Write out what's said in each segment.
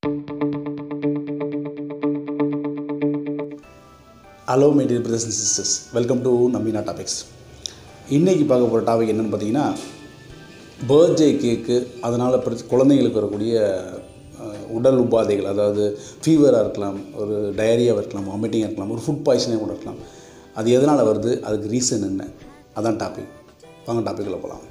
hello my dear brothers and sisters welcome to நம்பினா topics இன்றைக்கி பார்க்க போகிற டாபிக் என்னென்னு பார்த்தீங்கன்னா பர்த்டே கேக்கு அதனால் பிர- குழந்தைங்களுக்கு வரக்கூடிய அஹ், உடல் உபாதைகள் அதாவது ஃபீவராக இருக்கலாம் ஒரு டயரியாவாக இருக்கலாம் வாமிட்டிங்காக இருக்கலாம் ஒரு ஃபுட் பாய்சனாக கூட இருக்கலாம் அது எதனால் வருது அதுக்கு ரீசன் என்ன அதான் டாபிக் வாங்க டாப்பிக்கில் போகலாம்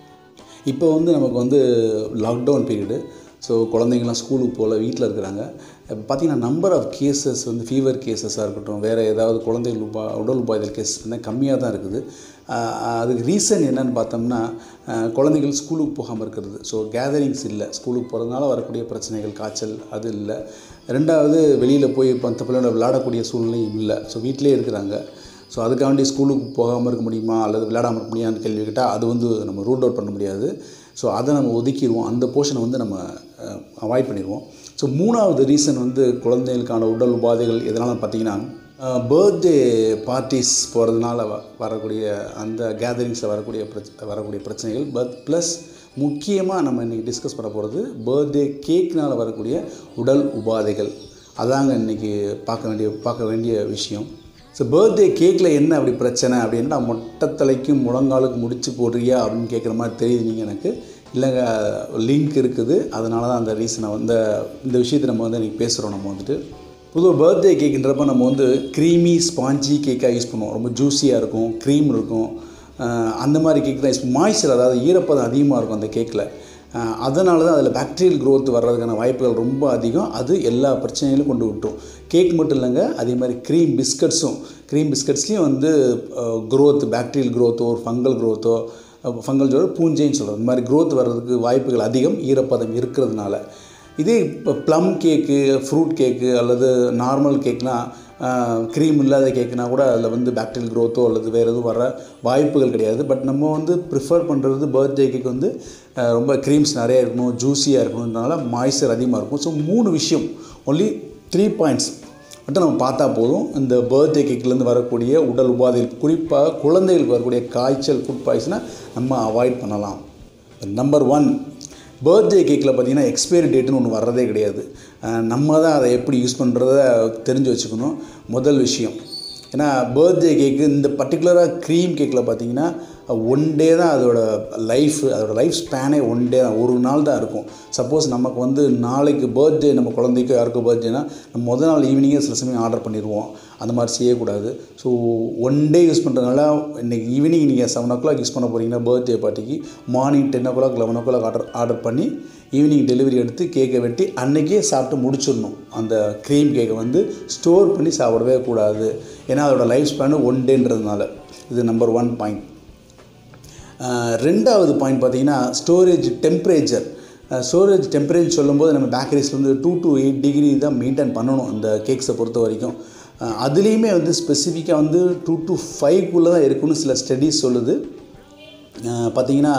இப்போ வந்து நமக்கு வந்து லாக்டவுன் பீரியடு ஸோ குழந்தைங்களாம் ஸ்கூலுக்கு போகல வீட்டில் இருக்கிறாங்க இப்போ பார்த்தீங்கன்னா நம்பர் ஆஃப் கேசஸ் வந்து ஃபீவர் கேசஸாக இருக்கட்டும் வேறு ஏதாவது குழந்தைகள் உபா உடல் உபாதைகள் கேசஸ் வந்து கம்மியாக தான் இருக்குது ஆஹ் அதுக்கு ரீசன் என்னன்னு பார்த்தோம்னா ஆஹ் குழந்தைகள் ஸ்கூலுக்கு போகாமல் இருக்கிறது ஸோ கேதரிங்ஸ் இல்லை ஸ்கூலுக்கு போகிறதுனால வரக்கூடிய பிரச்சனைகள் காய்ச்சல் அது இல்லை ரெண்டாவது வெளியில் போய் மற்ற பிள்ளைங்களோட விளையாடக்கூடிய சூழ்நிலையும் இல்லை ஸோ வீட்டிலே இருக்கிறாங்க ஸோ அதுக்காண்டி ஸ்கூலுக்கு போகாமல் இருக்க முடியுமா அல்லது விளையாடாமல் இருக்க முடியுமான்னு கேள்வி கேட்டால் அது வந்து நம்ம ரூட் அவுட் பண்ண முடியாது ஸோ அதை நம்ம ஒதுக்கிடுவோம் அந்த போர்ஷனை வந்து நம்ம அவாய்ட் பண்ணிடுவோம் ஸோ மூணாவது ரீசன் வந்து குழந்தைகளுக்கான உடல் உபாதைகள் எதனால் பார்த்தீங்கன்னா பர்த்டே பார்ட்டிஸ் போகிறதுனால வ வரக்கூடிய அந்த கேதரிங்ஸில் வரக்கூடிய பிரச்ச வரக்கூடிய பிரச்சனைகள் பட் ப்ளஸ் முக்கியமாக நம்ம இன்றைக்கி டிஸ்கஸ் பண்ண போகிறது பர்த்டே கேக்னால் வரக்கூடிய உடல் உபாதைகள் அதாங்க இன்றைக்கி பார்க்க வேண்டிய பார்க்க வேண்டிய விஷயம் ஸோ பர்த்டே கேக்கில் என்ன அப்படி பிரச்சனை அப்படின்னா மொட்டத்தலைக்கும் முழங்காலுக்கு முடிச்சு போடுறியா அப்படின்னு கேட்குற மாதிரி தெரியுது நீங்கள் எனக்கு இல்லைங்க லிங்க் இருக்குது அதனால தான் அந்த ரீசனை வந்து இந்த விஷயத்தை நம்ம வந்து இன்றைக்கி பேசுகிறோம் நம்ம வந்துட்டு பொதுவாக பர்த்டே கேக்குன்றப்ப நம்ம வந்து க்ரீமி ஸ்பாஞ்சி கேக்காக யூஸ் பண்ணுவோம் ரொம்ப ஜூஸியாக இருக்கும் க்ரீம் இருக்கும் அஹ் அந்த மாதிரி கேக் தான் யூஸ் மாய்ச்சர் அதாவது ஈரப்பதம் அதிகமாக இருக்கும் அந்த கேக்கில் அதனால தான் அதில் பாக்டீரியல் growth வர்றதுக்கான வாய்ப்புகள் ரொம்ப அதிகம் அது எல்லா பிரச்சனைகளும் கொண்டு விட்டுரும் கேக் மட்டும் இல்லைங்க அதே மாதிரி க்ரீம் பிஸ்கட்ஸும் க்ரீம் பிஸ்கட்ஸ்லேயும் வந்து growth பாக்டீரியல் growthஓ ஒரு ஃபங்கல் growthஓ ஃபங்கல் சொல்கிற பூஞ்சைன்னு சொல்கிறோம் இந்த மாதிரி growth வர்றதுக்கு வாய்ப்புகள் அதிகம் ஈரப்பதம் இருக்கிறதுனால இதே இப்போ ப்ளம் கேக்கு ஃப்ரூட் கேக்கு அல்லது நார்மல் கேக்னால் க்ரீம் இல்லாத கேக்குனா கூட அதில் வந்து பாக்டீரியல் growthஓ அல்லது வேறு எதுவும் வர வாய்ப்புகள் கிடையாது பட் நம்ம வந்து ப்ரிஃபர் பண்ணுறது பர்த்டே கேக் வந்து அஹ், ரொம்ப க்ரீம்ஸ் நிறைய இருக்கணும் ஜூஸியாக இருக்கணுன்றனால மாய்ஸ்சர் அதிகமாக இருக்கும் ஸோ மூணு விஷயம் ஒன்லி த்ரீ பாயிண்ட்ஸ் மட்டும் நம்ம பார்த்தா போதும் இந்த பர்த்டே கேக்லேருந்து வரக்கூடிய உடல் உபாதைகள் குறிப்பாக குழந்தைகளுக்கு வரக்கூடிய காய்ச்சல் ஃபுட் பாய்சனை நம்ம அவாய்ட் பண்ணலாம் நம்பர் ஒன் பர்த்டே கேக்கில் பார்த்தீங்கன்னா எக்ஸ்பைரி டேட்டுன்னு ஒன்று வர்றதே கிடையாது அஹ் நம்ம தான் அதை எப்படி யூஸ் பண்ணுறத தெரிஞ்சு வச்சுக்கணும் முதல் விஷயம் ஏன்னா பர்த்டே கேக்கு இந்த பர்டிகுலராக க்ரீம் கேக்கில் பார்த்தீங்கன்னா ஒன் டே தான் அதோட லைஃப் அதோட லைஃப் ஸ்பேனே ஒன் டே தான் ஒரு நாள் தான் இருக்கும் சப்போஸ் நமக்கு வந்து நாளைக்கு பர்த்டே நம்ம குழந்தைக்கு யாருக்கோ பர்த்டேனா நம்ம முதல் நாள் ஈவினிங்கே சில சமயம் ஆர்டர் பண்ணிடுவோம் அந்த மாதிரி செய்யக்கூடாது ஸோ ஒன் டே யூஸ் பண்ணுறதுனால இன்றைக்கி ஈவினிங் நீங்கள் செவன் ஓ கிளாக் யூஸ் பண்ண போகிறீங்கன்னா பர்த்டே பார்ட்டிக்கு morning ten o'clock eleven o'clock order order பண்ணி ஈவினிங் டெலிவரி எடுத்து கேக்கை வெட்டி அன்றைக்கே சாப்பிட்டு முடிச்சிடணும் அந்த க்ரீம் கேக்கை வந்து ஸ்டோர் பண்ணி சாப்பிடவே கூடாது ஏன்னா அதோட லைஃப் ஸ்பேனு ஒன் டேன்றதுனால இது நம்பர் ஒன் பாயிண்ட் ரெண்டாவது பாயிண்ட் பார்த்தீங்கன்னா ஸ்டோரேஜ் டெம்பரேச்சர் ஸ்டோரேஜ் டெம்பரேச்சர் சொல்லும்போது நம்ம பேக்கரிஸில் வந்து டூ to எயிட் டிகிரி தான் மெயின்டைன் பண்ணணும் இந்த கேக்ஸை பொறுத்த வரைக்கும் அஹ் அதுலேயுமே வந்து ஸ்பெசிஃபிக்காக வந்து டூ to ஃபைவ்க்குள்ளே தான் இருக்குன்னு சில ஸ்டடீஸ் சொல்லுது அஹ் பார்த்தீங்கன்னா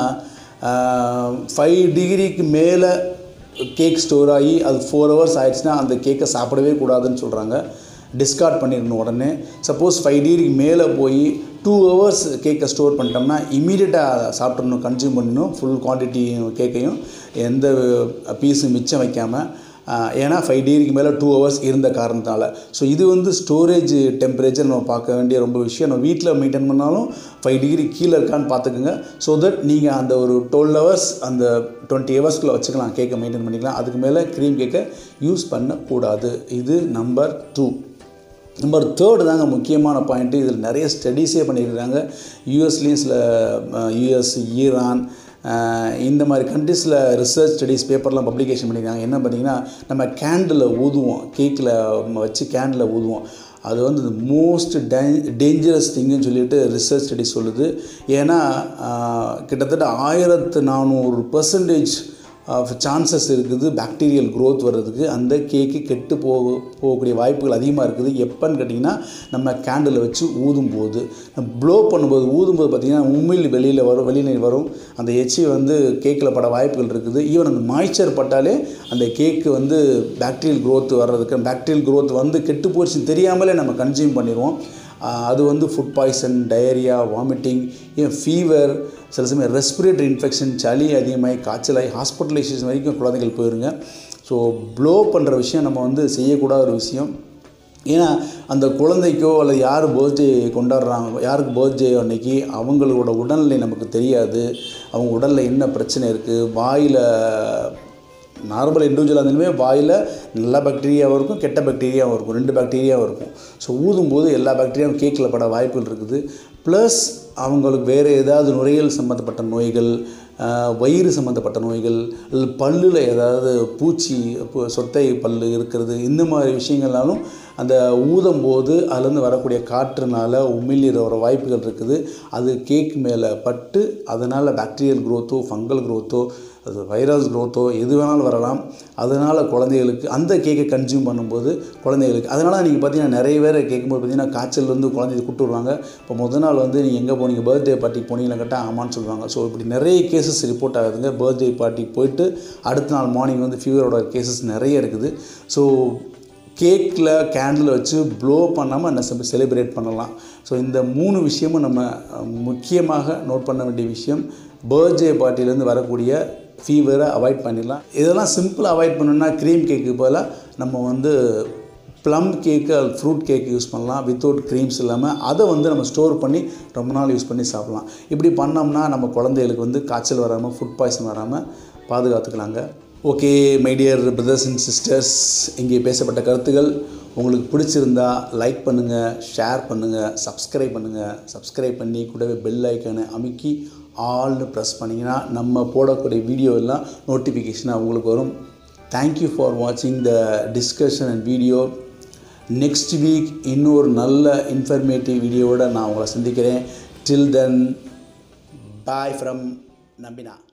ஃபைவ் டிகிரிக்கு மேலே கேக் ஸ்டோர் ஆகி அது ஃபோர் ஹவர்ஸ் ஆயிடுச்சுன்னா அந்த கேக்கை சாப்பிடவே கூடாதுன்னு சொல்கிறாங்க டிஸ்கார்ட் பண்ணிடணும் உடனே சப்போஸ் ஃபைவ் டிகிரிக்கு மேலே போய் டூ ஹவர்ஸ் கேக்கை ஸ்டோர் பண்ணிட்டோம்னா இமீடியட்டாக சாப்பிட்றணும் கன்சியூம் பண்ணணும் ஃபுல் குவான்டிட்டி கேக்கையும் எந்த பீஸும் மிச்சம் வைக்காமல் ஆஹ் ஏன்னா ஃபைவ் டிகிரிக்கு மேலே டூ ஹவர்ஸ் இருந்த காரணத்தால் ஸோ இது வந்து ஸ்டோரேஜ் டெம்பரேச்சர் நம்ம பார்க்க வேண்டிய ரொம்ப விஷயம் நம்ம வீட்டில் மெயின்டைன் பண்ணாலும் ஃபைவ் டிகிரி கீழே இருக்கான்னு பார்த்துக்குங்க ஸோ தட் நீங்கள் அந்த ஒரு டுவெல் ஹவர்ஸ் அந்த டுவெண்ட்டி ஹவர்ஸ்க்குள்ளே வச்சுக்கலாம் கேக்கை மெயின்டைன் பண்ணிக்கலாம் அதுக்கு மேலே க்ரீம் கேக்கை யூஸ் பண்ணக்கூடாது இது நம்பர் டூ நம்பர் தேர்டு தாங்க முக்கியமான பாயிண்ட்டு இதில் நிறைய ஸ்டடீஸே பண்ணியிருக்காங்க யூஎஸ்லேயும் சில யூஎஸ் ஈரான் அஹ், இந்த மாதிரி கண்ட்ரீஸில் ரிசர்ச் ஸ்டடீஸ் பேப்பர்லாம் பப்ளிகேஷன் பண்ணியிருக்காங்க என்ன பார்த்தீங்கன்னா நம்ம கேண்டில் ஊதுவோம் கேக்கில் வச்சு கேண்டில் ஊதுவோம் அது வந்து மோஸ்ட் டே டேஞ்சரஸ் திங்குன்னு சொல்லிட்டு ரிசர்ச் ஸ்டடி சொல்லுது ஏன்னா ஆஹ், கிட்டத்தட்ட ஆயிரத்து நானூறு பர்சன்டேஜ் ஆஃப் சான்சஸ் இருக்குது பாக்டீரியல் growth வர்றதுக்கு அந்த கேக்கு கெட்டு போக போகக்கூடிய வாய்ப்புகள் அதிகமாக இருக்குது எப்போன்னு கேட்டிங்கன்னா நம்ம கேண்டில் வச்சு ஊதும்போது ப்ளோ பண்ணும்போது ஊதும்போது பார்த்திங்கன்னா உமிழ் வெளியில் வரும் வெளியில் வரும் அந்த எச்சி வந்து கேக்கில் பட வாய்ப்புகள் இருக்குது ஈவன் அந்த மாய்ச்சர் பட்டாலே அந்த கேக்கு வந்து பாக்டீரியல் growth வர்றதுக்கு பாக்டீரியல் growth வந்து கெட்டு போச்சுன்னு தெரியாமலே நம்ம கன்சியூம் பண்ணிடுவோம் ஆஹ் அது வந்து ஃபுட் பாய்சன் டயரியா வாமிட்டிங் ஏன் ஃபீவர் சில சமயம் ரெஸ்பிரேட்டரி இன்ஃபெக்ஷன் சளி அதிகமாகி காய்ச்சலாகி ஹாஸ்பிட்டலைசேஷன் வரைக்கும் குழந்தைகள் போயிருங்க ஸோ ப்ளோ பண்ணுற விஷயம் நம்ம வந்து செய்யக்கூடாத ஒரு விஷயம் ஏன்னா அந்த குழந்தைக்கோ அல்லது யார் பர்த்டே கொண்டாடுறாங்க யாருக்கு பர்த்டே அன்னைக்கு அவங்களோட உடல்நிலை நமக்கு தெரியாது அவங்க உடலில் என்ன பிரச்சனை இருக்குது வாயில் நார்மல் இண்டிவிஜுவலாக இருந்தாலுமே வாயில் நல்ல பாக்டீரியாவும் இருக்கும் கெட்ட பாக்டீரியாவும் இருக்கும் ரெண்டு பாக்டீரியாவும் இருக்கும் ஸோ ஊதும்போது எல்லா பாக்டீரியாவும் கேக்கில் பட வாய்ப்புகள் இருக்குது ப்ளஸ் அவங்களுக்கு வேறு ஏதாவது நுரையீரல் சம்மந்தப்பட்ட நோய்கள் ஆஹ், வயிறு சம்மந்தப்பட்ட நோய்கள் அல்லது பல்லில் ஏதாவது பூச்சி பு- சொத்தை பல் இருக்கிறது இந்த மாதிரி விஷயங்கள்னாலும் அந்த ஊதும் போது அதுலேருந்து வரக்கூடிய காற்றுனால உமிழ்நீர் வர வாய்ப்புகள் இருக்குது அது கேக் மேலே பட்டு அதனால் பாக்டீரியல் growth-ஓ ஃபங்கல் growth-ஓ அது வைரஸ் growth-ஓ எது வேணாலும் வரலாம் அதனால் குழந்தைகளுக்கு அந்த கேக்கை கன்சியூம் பண்ணும்போது குழந்தைகளுக்கு அதனால் நீங்கள் பார்த்தீங்கன்னா நிறைய பேர் கேட்கும்போது பார்த்தீங்கன்னா காய்ச்சல் வந்து குழந்தைய கூட்டு வருவாங்க இப்போ முத நாள் வந்து நீங்கள் எங்கே போனீங்க பர்த்டே பார்ட்டிக்கு போனீங்கன்னு கேட்டால் ஆமான்னு சொல்லுவாங்க ஸோ இப்படி நிறைய கேசஸ் ரிப்போர்ட் ஆகுதுங்க பர்த்டே பார்ட்டிக்கு போயிட்டு அடுத்த நாள் மார்னிங் வந்து ஃபீவரோட கேசஸ் நிறைய இருக்குது ஸோ கேக்கில் கேண்டில் வச்சு ப்ளோ பண்ணாமல் நம்ம செலிப்ரேட் பண்ணலாம் ஸோ இந்த மூணு விஷயமும் நம்ம அஹ், முக்கியமாக நோட் பண்ண வேண்டிய விஷயம் பர்த்டே பார்ட்டிலேருந்து வரக்கூடிய ஃபீவரை அவாய்ட் பண்ணிடலாம் இதெல்லாம் சிம்பிளாக அவாய்ட் பண்ணணும்னா க்ரீம் கேக்கு பதிலாக நம்ம வந்து plum cake fruit cake use பண்ணலாம் வித்தவுட் க்ரீம்ஸ் இல்லாமல் அதை வந்து நம்ம ஸ்டோர் பண்ணி ரொம்ப நாள் யூஸ் பண்ணி சாப்பிட்லாம் இப்படி பண்ணோம்னா நம்ம குழந்தைகளுக்கு வந்து காய்ச்சல் வராமல் ஃபுட் பாய்சன் வராமல் பாதுகாத்துக்கலாங்க okay my dear brothers and sisters இங்கே பேசப்பட்ட கருத்துக்கள் உங்களுக்கு பிடிச்சிருந்தா லைக் பண்ணுங்கள் ஷேர் பண்ணுங்கள் சப்ஸ்கிரைப் பண்ணுங்கள் சப்ஸ்கிரைப் பண்ணி கூடவே பெல் ஐக்கானை அமுக்கி ஆல்னு ப்ரெஸ் பண்ணிங்கன்னா நம்ம போடக்கூடிய வீடியோ எல்லாம் நோட்டிஃபிகேஷனாக உங்களுக்கு வரும் தேங்க்யூ ஃபார் வாட்சிங் the discussion and video next week இன்னொரு நல்ல இன்ஃபர்மேட்டிவ் வீடியோவோட நான் உங்களை சந்திக்கிறேன் டில் தென் பாய் ஃப்ரம் நம்பினா